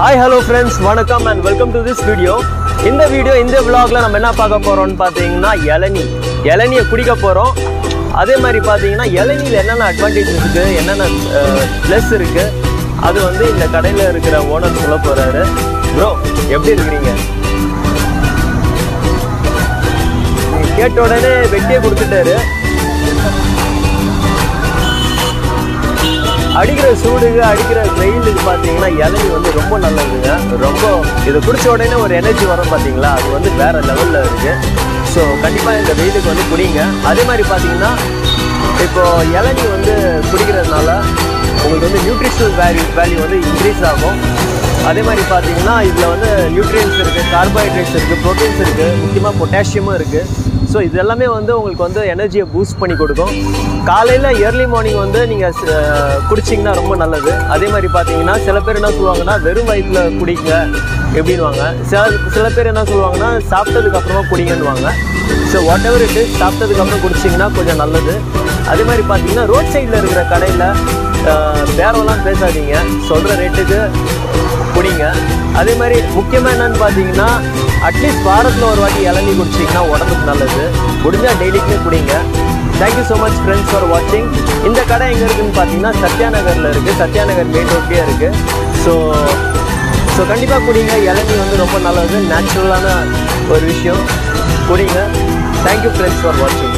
hi hello friends வணக்கம் and welcome to this video இந்த video இந்த vlogல நம்ம என்ன பார்க்க போறோம்னு பார்த்தீங்கன்னா இளநீ இளநியை குடிக்க போகிறோம் அதே மாதிரி பார்த்தீங்கன்னா இளநியில் என்னென்ன அட்வான்டேஜ் இருக்குது என்னென்ன ப்ளஸ் இருக்குது அது வந்து இந்த கடையில் இருக்கிற ஓனர் சொல்ல போகிறாரு ப்ரோ எப்படி இருக்கிறீங்க நீங்க கேட்ட உடனே வெட்டியே கொடுத்துட்டாரு அடிக்கிற சூடுக்கு அடிக்கிற வெயிலுக்கு பார்த்தீங்கன்னா இளநீ வந்து ரொம்ப நல்லதுங்க ரொம்ப இதை குடிச்ச உடனே ஒரு எனர்ஜி வரும் பார்த்தீங்களா அது வந்து வேற லெவலில் இருக்கு ஸோ கண்டிப்பாக இந்த வெயிலுக்கு வந்து குடிங்க அதே மாதிரி பார்த்தீங்கன்னா இப்போ இளநீ வந்து குடிக்கிறதுனால உங்களுக்கு வந்து நியூட்ரிஷனல் வேல்யூ வேல்யூ வந்து இன்க்ரீஸ் ஆகும் அதே மாதிரி பார்த்தீங்கன்னா இதில் வந்து நியூட்ரியன்ஸ் இருக்குது கார்போஹைட்ரேட்ஸ் இருக்குது ப்ரோட்டீன்ஸ் இருக்குது முக்கியமாக பொட்டாசியமும் இருக்குது ஸோ இது எல்லாமே வந்து உங்களுக்கு வந்து எனர்ஜியை பூஸ்ட் பண்ணி கொடுக்கும் காலையில் ஏர்லி மார்னிங் வந்து நீங்கள் குடிச்சிங்கன்னா ரொம்ப நல்லது அதே மாதிரி பார்த்தீங்கன்னா சில பேர் என்ன சொல்லுவாங்கன்னா வெறும் வயிற்றில் குடிங்க எப்படின்வாங்க சில சில பேர் என்ன சொல்லுவாங்கன்னா சாப்பிட்டதுக்கு அப்புறமா குடிங்கன்னுவாங்க so whatever it is சாப்பிட்டதுக்கு அப்புறம் குடிச்சிங்கன்னா கொஞ்சம் நல்லது அதே மாதிரி பார்த்தீங்கன்னா ரோட் சைடில் இருக்கிற கடையில் பேரம்லாம் பேசாதீங்க சொல்கிற ரேட்டுக்கு குடிங்க அதே மாதிரி முக்கியமாக என்னன்னு பார்த்தீங்கன்னா அட்லீஸ்ட் வாரத்தில் ஒரு வாட்டி இளநீ குடிச்சிங்கன்னா உடம்புக்கு நல்லது முடிஞ்சால் டெய்லிக்குமே குடிங்க thank you so much friends for வாட்சிங் இந்த கடை எங்கே இருக்குன்னு பார்த்தீங்கன்னா சத்யா நகரில் இருக்குது சத்யா நகர் மெயின் ரோட்லேயே இருக்குது ஸோ ஸோ கண்டிப்பாக குடிங்க இளநீ வந்து ரொம்ப நல்லது நேச்சுரலான ஒரு விஷயம் குடிங்க தேங்க்யூ ஃப்ரெண்ட்ஸ் ஃபார் வாட்சிங்